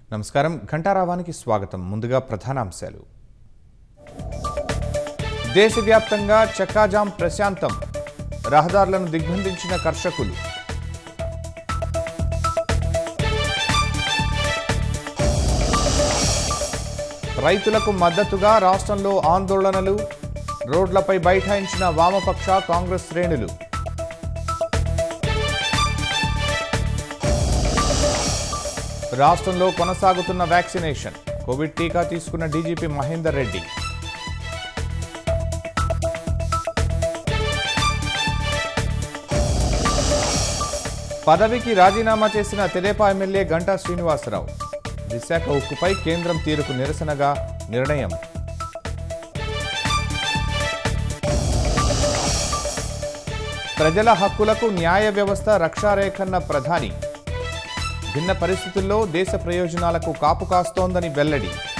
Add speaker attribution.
Speaker 1: నమస్కారం ఘంటారావానికి స్వాగతం ముందుగా ప్రధానాంశాలు దేశవ్యాప్తంగా చక్కాజాం ప్రశాంతం రహదారులను దిగ్బంధించిన కర్షకులు రైతులకు మద్దతుగా రాష్ట్రంలో ఆందోళనలు రోడ్లపై బైఠాయించిన వామపక్ష కాంగ్రెస్ శ్రేణులు రాష్ట్రంలో కొనసాగుతున్న వ్యాక్సినేషన్ కోవిడ్ టీకా తీసుకున్న డీజీపీ మహేందర్ రెడ్డి పదవికి రాజీనామా చేసిన తెదేపా ఎమ్మెల్యే గంటా శ్రీనివాసరావు విశాఖ ఉక్కుపై కేంద్రం తీరుకు నిరసనగా నిర్ణయం ప్రజల హక్కులకు న్యాయ వ్యవస్థ రక్షారేఖన్న ప్రధాని భిన్న పరిస్థితుల్లో దేశ ప్రయోజనాలకు కాపు కాస్తోందని వెల్లడి